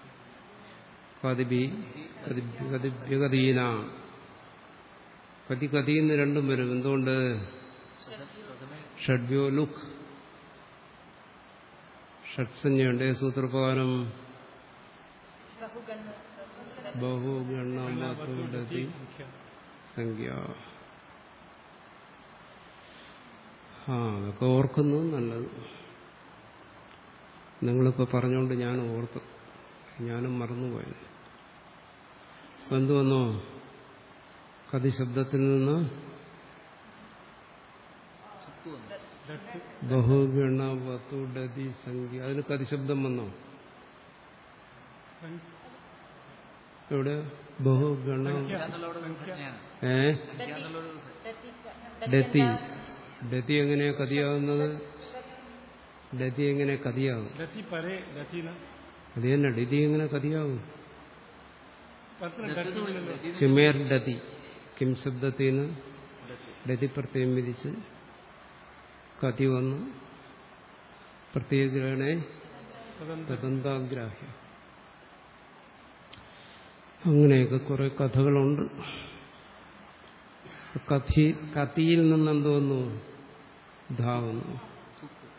കതിബി കതിഭ്യകതീന കതി കതിന്ന് രണ്ടും വരും എന്തുകൊണ്ട് പ്രഥമേ ഷഡ്വ്യോ ലുക്ക് ഷഡ്സഞ്ജയുണ്ട് സൂത്രപ്രകാരം ബഹുഗണ്ണി സംഖ്യ സംഖ്യ ആ അതൊക്കെ ഓർക്കുന്നത് നല്ലത് നിങ്ങളിപ്പോൾ പറഞ്ഞുകൊണ്ട് ഞാൻ ഓർത്തു ഞാനും മറന്നുപോയത് ഇപ്പം എന്ത് വന്നു കതി ശബ്ദത്തിൽ നിന്ന് ചുക്ക് വന്നു ഡട്ട് ബഹുഗണ വത്തുഡതി സംഖ്യ അതിന് കതി ശബ്ദം വന്നോ സംഖ്യ എവിടെ ബഹുഗണ സംഖ്യ എന്നുള്ളവിടെ ഒരു സംജ്ഞയാണ് ഏ സംഖ്യ എന്നുള്ളൊരു സംജ്ഞ. ഡതി ഡതി എങ്ങനെയാ കതിയാകുന്നത് ഡതി എങ്ങനെ കതിയാകും ഡത്തി പരേ ഡത്തിന അത് തന്നെ ഡതി എങ്ങനെ കതിയാകും പത്തിന് ഡത്ത് എന്ന് ഡട്ടില്ലല്ലോ വിളിക്കുന്നത് ഇതിന് കിമേർ ഡതി കിം ശബ്ദത്തിൽ നിന്ന് ഡത്ത്. ഡതി പ്രത്യേകം വിധിച്ച് കതി വന്ന് പ്രത്യേകഗ്രഹണേ സ്വതന്ത്ര തദന്താഗ്രാഹ്യ അങ്ങനെയൊക്കെ കുറെ കഥകളുണ്ട് കഥി കത്തിയിൽ നിന്ന് എന്തോന്നു ധാവുന്നു ചുക്ക്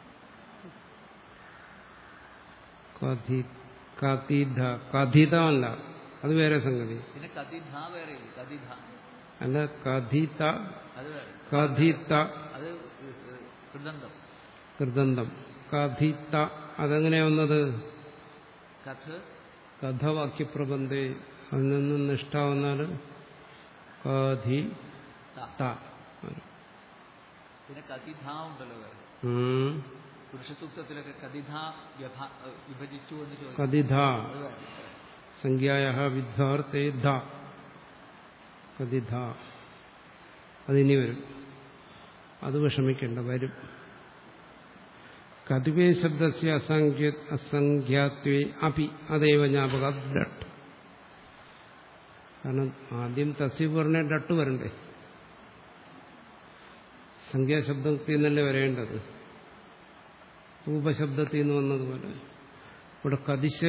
കഥി കഥിത കഥിതമല്ല അത് വേറെ സംഗതി പിന്നെ കതിധ വേറെ ഇല്ല കതിധ അല്ല കഥിത അത് വേറെ കഥിത അത് കൃതന്തം കൃതന്തം കഥിത അതെങ്ങനെയാ വന്നത് കഥ കഥവാക്യപ്രബന്ധേ അതിൽ നിന്ന് നിഷ്ഠ വന്നാൽ കഥി ത പിന്നെ കതിധ ഉണ്ടല്ലോ വേറെ ഉം. പുരുഷസൂക്തത്തിലൊക്കെ കതിധ വ്യഭ- വിഭജിച്ചു എന്ന് ചോദിക്കും കഥിത അത് വേറെ സംഖ്യായ വിദ്യാർത്ഥേ ധ കഥിത അതിനി വരും അത് വിഷമിക്കേണ്ട വരും കതിവേ ശബ്ദസ്യ അസംഖ്യ അസംഖ്യാത്വേ അപി അതേവ ജ്ഞാപക ഡട്ട് കാരണം ആദ്യം തസി പറഞ്ഞ ഡട്ട് വരണ്ടേ സംഖ്യാശബ്ദത്തിൽ നിന്നല്ലേ വരേണ്ടത് ഉപശബ്ദത്തിൽ നിന്ന് വന്നതുപോലെ ഇവിടെ കതിശ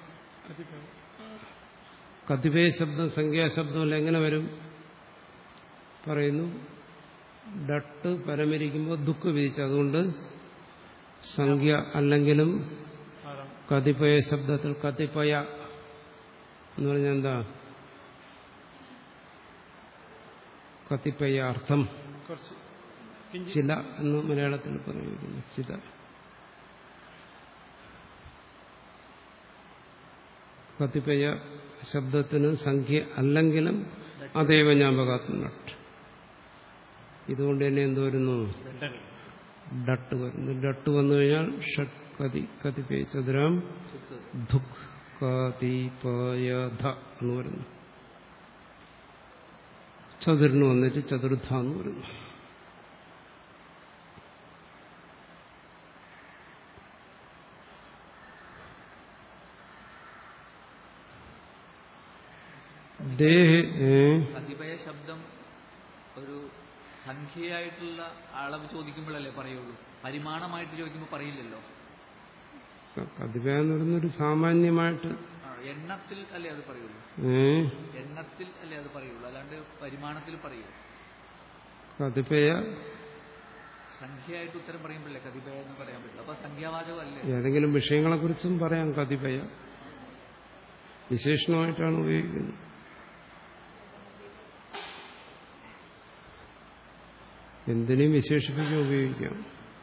കതിപയ ശബ്ദം സംഖ്യാശബ്ദമല്ല എങ്ങനെ വരും പറയുന്നു ഡട്ട് പരമരിക്കുമ്പോൾ ദുഃഖ വിധിച്ചു അതുകൊണ്ട് സംഖ്യ അല്ലെങ്കിലും ആറാം കതിപയ ശബ്ദത്തിൽ കതിപയ എന്ന് പറഞ്ഞാൽ എന്താ കതിപയ അർത്ഥം കുറച്ച് കിഞ്ചി ചില എന്ന് മലയാളത്തിൽ പറയുന്നു ചിത കതിപയ ശബ്ദത്തിന് സംഖ്യ അല്ലെങ്കിലും അതേവ ജ്ഞാപകാത്മ നട്ട് ഇതുകൊണ്ട് തന്നെ എന്ത് വരുന്നു ഡൽ. ഡട്ട് വരുന്നു ഡട്ട് വന്നു കഴിഞ്ഞാൽ ഷട്ട് കതി കതിപയ ചതുരം സുക്ക് ധുക് കതിപയ ധ എന്ന് വരുന്നു ചതുരിന് വന്നിട്ട് ചതുർധ എന്ന് വരുന്നു ദേഹ ഏ? കതിപയ ശബ്ദം ഒരു സംഖ്യയായിട്ടുള്ള അളവ് ചോദിക്കുമ്പോഴല്ലേ പറയുള്ളൂ പരിമാണമായിട്ട് ചോദിക്കുമ്പോൾ പറയില്ലല്ലോ കതിപയ എന്ന് പറയുന്നൊരു സാമാന്യമായിട്ട് ആ, എണ്ണത്തിൽ അല്ലേ അത് പറയുള്ളൂ ഏ എണ്ണത്തിൽ അല്ലേ അത് പറയുള്ളൂ അല്ലാണ്ട് പരിമാണത്തിൽ പറയൂ കതിപയ സംഖ്യയായിട്ട് ഉത്തരം പറയുമ്പോഴല്ലേ കതിപയ എന്ന് പറയാൻ പറ്റില്ല അപ്പൊ സംഖ്യാവാചകം അല്ലേ ഏതെങ്കിലും വിഷയങ്ങളെക്കുറിച്ചും പറയാം കതിപയ വിശേഷണമായിട്ടാണ് ഉപയോഗിക്കുന്നത് എന്തിനേയും വിശേഷിപ്പിക്കാൻ ഉപയോഗിക്കാം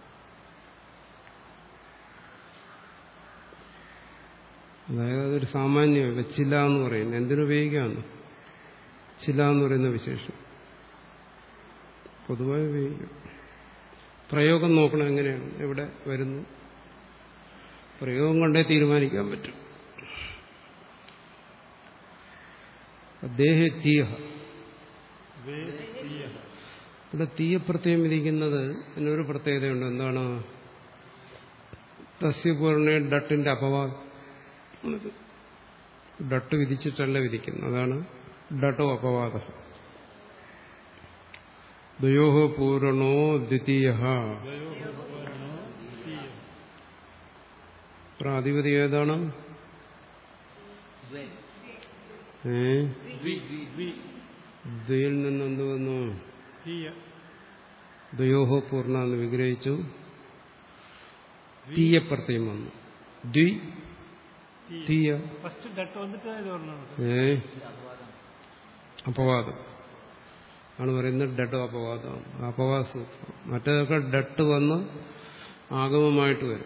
അതായത് അതൊരു സാമാന്യം വെച്ചില്ല എന്ന് പറയുന്നു എന്തിനുപയോഗിക്കാമെന്ന് ചില എന്ന് പറയുന്ന വിശേഷം പൊതുവായി ഉപയോഗിക്കാം പ്രയോഗം നോക്കണം എങ്ങനെയാണ് എവിടെ വരുന്നു പ്രയോഗം കൊണ്ടേ തീരുമാനിക്കാൻ പറ്റും ദേഹത്തീയ വേ തീയ. ഇവിടെ തീയ പ്രത്യേകം വിധിക്കുന്നത് എന്നൊരു പ്രത്യേകതയുണ്ട് എന്താണ് തസ്യപൂർണ്ണ ഡട്ടിന്റെ അപവാദം ഡട്ട് വിധിച്ചിട്ടല്ല വിധിക്കുന്നത് അതാണ് ഡട്ടോ അപവാദ ദ്വയോഹ പൂരണോ ദ്വിതീയ ദ്വയോപകരണോ തീയ. പ്രാതിപതി ഏതാണ് ദ്വേ. ഏ ദ്വി, ദ്വി. വി ദ്വയിൽ നിന്ന് എന്ത് വന്നു തീയ. ദ്വയോഹോ പൂർണ്ണ എന്ന് വിഗ്രഹിച്ചു തീയപ്രത്യം വന്നു ദ്വി തീയ. തീയ ഫസ്റ്റ് ഡട്ട് വന്നിട്ട് ഇത് പറഞ്ഞത് ഏ അപവാദം. അപവാദം ആണ് പറയുന്നത് ഡട്ടോ അപവാദം അപവാദ സൂത്രം മറ്റേതൊക്കെ ഡട്ട് വന്ന് ആഗമമായിട്ട് വരും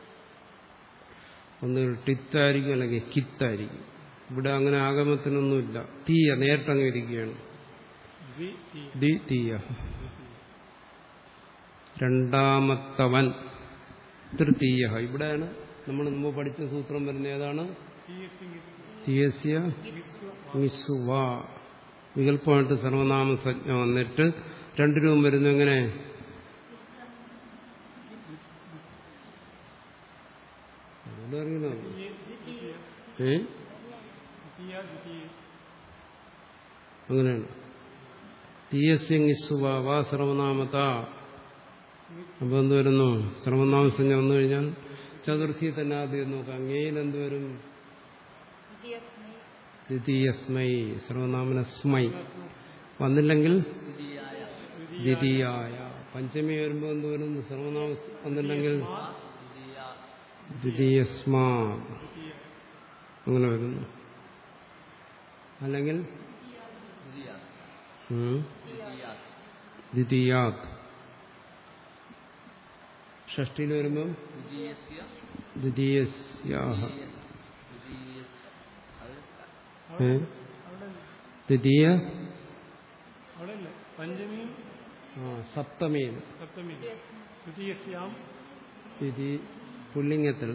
ഒന്ന് ടിത്തായിരിക്കും അല്ലെങ്കിൽ കിത്തായിരിക്കും ഇവിടെ അങ്ങനെ ആഗമത്തിനൊന്നുമില്ല തീയ നേരിട്ടങ്ങ് ഇരിക്കുകയാണ് വി തീയ. ദി തീയ രണ്ടാമത്തവൻ തൃതീയ ഇവിടെയാണ് നമ്മൾ മുമ്പ് പഠിച്ച സൂത്രം വരുന്ന ഏതാണ് തീയ സിംഗി. തീയസ്യ മിസുവ വികല്പമായിട്ട് സർവനാമ സജ്ഞ വന്നിട്ട് രണ്ടു രൂപം വരുന്നു എങ്ങനെ അതുകൊണ്ട് അറിയണോ തീയ, ദ്വിതീയ. ഏ ദ്വിതീയ, ദ്വിതീയ. അങ്ങനെയാണ് തീയസ്യ മിസുവ വാ സർവനാമത അപ്പൊ എന്ത് വരുന്നു സർവനാമ സഞ്ജ വന്നു കഴിഞ്ഞാൽ ചതുർത്ഥി തന്നെ ആദ്യം നോക്കാം അങ്ങയിൽ എന്ത് വരും ദ്വിതീയസ്മൈ സർവനാമന സ്മൈ വന്നില്ലെങ്കിൽ ദ്വിതീയായ. ദ്വിതീയായ പഞ്ചമി വരുമ്പോൾ എന്ത് വരും സർവനാമ വന്നില്ലെങ്കിൽ ദ്വിതീയ. ദ്വിതീയസ്മാ അങ്ങനെ വരുന്നു അല്ലെങ്കിൽ ദ്വിതീയ. ഉം, ദ്വിതീയ. ദ്വിതീയാത് ഷഷ്ടിയിൽ വരുമ്പോൾ ദ്വിതീയസ്യ. ദ്വിതീയസ്യാഹ ദ്വിതീയ- ദ്വിതീയസ്. അത് ഏ? അവിടെ ദ്വിതീയ അവിടെ ഇല്ല പഞ്ചമിയും ആ സപ്തമിയിൽ സപ്തമിയും ദ്വിതീയസ്യാം ദ്വിതി പുല്ലിംഗത്തിൽ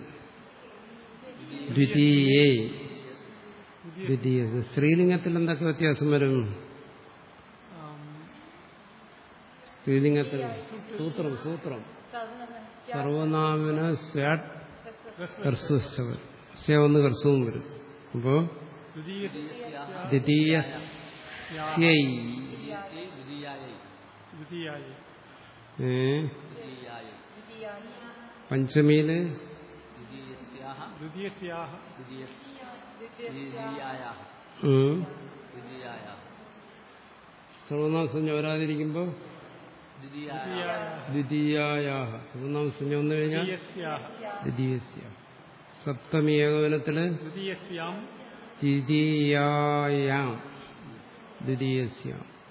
ദ്വിതീയേ ദ്വിതീയ സ്ത്രീലിംഗത്തിൽ എന്തൊക്കെ വ്യത്യാസം വരും ആം, സ്ത്രീലിംഗത്തിൽ സൂത്രം സൂത്രം സർവനാമിന സ്യാട്ട് കർസുവരും സ്യ വന്ന് കർസവും വരും അപ്പോ ദ്വിതീയസ്യ ദ്വിതീയ സ്യൈ ദ്വിതീയസ്യൈ ദ്വിതീയായൈ. ദ്വിതീയായ ഏ ദ്വിതീയായ പഞ്ചമിയില് ദ്വിതീയസ്യാഹ ദ്വിതീയസ്യാഹ ദ്വിതീയ ദ്വിതീയായാഹ ഉം. ദ്വിതീയായാഹ സർവനാമസഞ്ജ വരാതിരിക്കുമ്പോ ദ്വിതീയായാഹ ദ്വിതീയായാഹ സർവനാമസഞ്ജ വന്നു കഴിഞ്ഞാൽ ദ്വിതീയസ്യാഹ ദ്വിതീയസ്യ സപ്തമി ഏകവനത്തില് ദ്വിതീയസ്യാം ദ്വിതീയായാം ദ്വിതീയസ്യ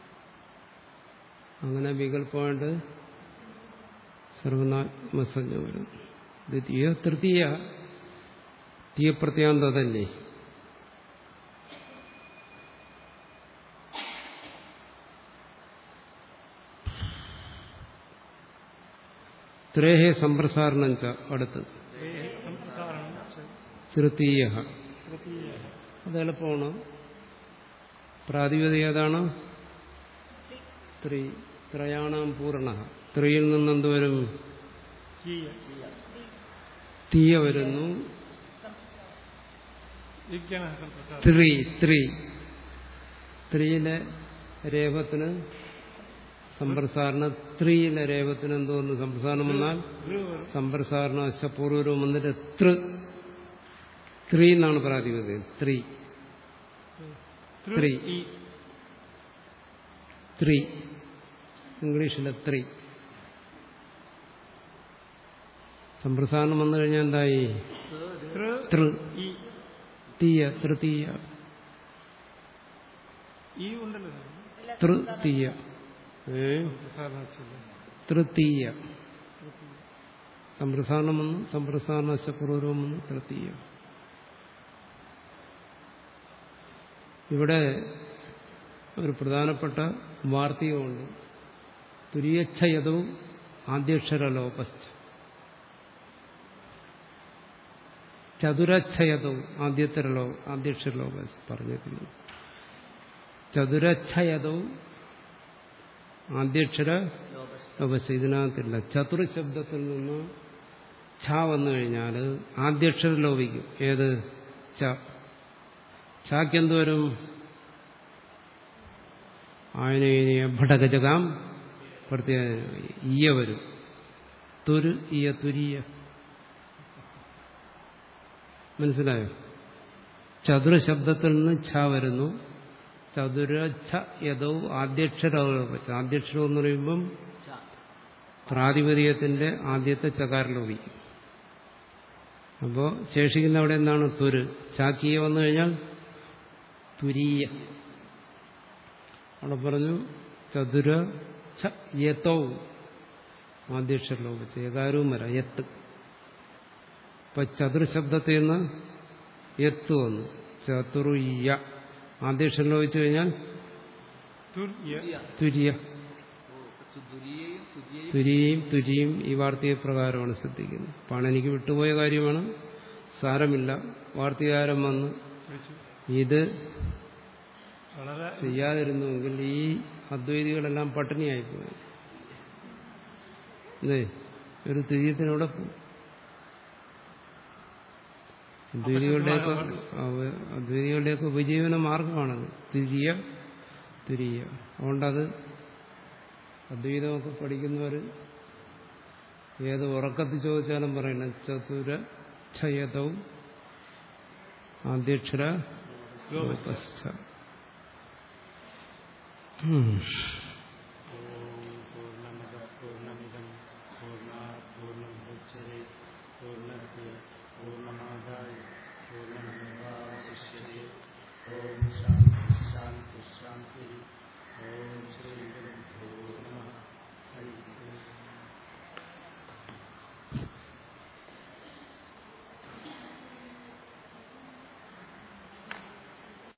അങ്ങനെ വികല്പമായിട്ട് സർവനാമസഞ്ജ വരും ദ്വിതീയ തൃതീയ തീയപ്രത്യാന്തതല്ലേ ത്രേഹേ സമ്പ്രസാരണം ച അടുത്ത് സംപ്രസാരണം ച തൃതീയ തൃതീയ അത് എളുപ്പമാണ് പ്രാതിപതി ഏതാണ് ത്രീ ത്രയാണാം പൂർണ്ണ ത്രീയിൽ നിന്ന് എന്ത് വരും കീയ തീയ വരുന്നു വിജ്ഞാന സംപ്രസാരണം ത്രീ ത്രീ ത്രീയിലെ രേപത്തിന് സമ്പ്രസാരണ ത്രീയിലെ രേപത്തിന് എന്തോന്ന് സമ്പ്രസാരണം വന്നാൽ ഗൃ വരും സമ്പ്രസാരണ പൂർവ്വരൂപം വന്നിട്ട് തൃ ത്രീ എന്നാണ് പ്രാതിപതി ത്രീ തൃ ത്രീ. ഈ ത്രീ ഇംഗ്ലീഷിലെ ത്രീ സമ്പ്രസാരണം വന്നു കഴിഞ്ഞാൽ എന്തായി തൃ തൃ ഈ തീയ തൃതീയ ഈ ഉണ്ടല്ലോ തൃതീയ ഏ സംപ്രസാരണം വെച്ചത് തൃതീയ സമ്പ്രസാരണം വന്നു സമ്പ്രസാരണ പൂർവ്വരൂപം വന്നു തൃതീയ ഇവിടെ ഒരു പ്രധാനപ്പെട്ട വാർത്തകമുണ്ട് തുര്യച്ഛയതവും ആദ്യക്ഷരലോപസ്ഥ ചതുരച്ഛയതവും ആദ്യത്തെ ലോ ആദ്യക്ഷരലോപ പറഞ്ഞിട്ടില്ല ചതുരച്ഛയതവും ആദ്യക്ഷര ലോപസ്ഥ ഇതിനകത്തില്ല ചതുർ ശബ്ദത്തിൽ നിന്ന് ഛ വന്നു കഴിഞ്ഞാൽ ആദ്യക്ഷരം ലോപിക്കും ഏത് ച ചാക്ക് എന്തുവരും ആയനീയ ഭടകജകാം പ്രത്യേക ഇയ വരും തുരു ഇയ തുരിയ മനസ്സിലായോ ചതുര ശബ്ദത്തിൽ നിന്ന് ഛ വരുന്നു ചതുര ഛ യഥോ ആദ്യക്ഷരം ആദ്യക്ഷരം എന്ന് പറയുമ്പം ച പ്രാതിപതികത്തിന്റെ ആദ്യത്തെ ചകാരം ലോപിക്കും അപ്പോൾ ശേഷിക്കുന്ന അവിടെ എന്താണ് തുര് ചാക്കിയ വന്നു കഴിഞ്ഞാൽ തുരീയ അവിടെ പറഞ്ഞു ചതുര ഛ യത്തോ ആദ്യക്ഷരം ലോപിച്ച് ഏകാരവും വരാം യത്ത് ഇപ്പൊ ചതുർശബ്ദത്തിൽ നിന്ന് യത്ത് വന്നു ചതുർയ ആദ്യക്ഷരം ലോപിച്ചു കഴിഞ്ഞാൽ തുർ യ തുര്യ ഓ ദുരിയെയും തുര്യയും തുരിയും തുരിയും ഈ വാർത്തക പ്രകാരമാണ് ശ്രദ്ധിക്കുന്നത് പാണെനിക്ക് വിട്ടുപോയ കാര്യമാണ് സാരമില്ല വാർത്തകാരം വന്ന് വെച്ചു ഇത് വളരെ ചെയ്യാതിരുന്നുവെങ്കിൽ ഈ അദ്വൈതികളെല്ലാം പട്ടിണിയായിപ്പോയി അല്ലേ ഒരു തുര്യത്തിനൂടെ പോകും അദ്വൈതികളുടെയൊക്കെ അവ- അദ്വൈതികളുടെയൊക്കെ ഉപജീവന മാർഗമാണത് തുര്യ തുര്യ അതുകൊണ്ടത് അദ്വൈതമൊക്കെ പഠിക്കുന്നവർ ഏത് ഉറക്കത്തിൽ ചോദിച്ചാലും പറയണം ചതുര ഛയതവും ആദ്യക്ഷര ലോപസ്ഥ ലോപസ്ഥ. ഉം.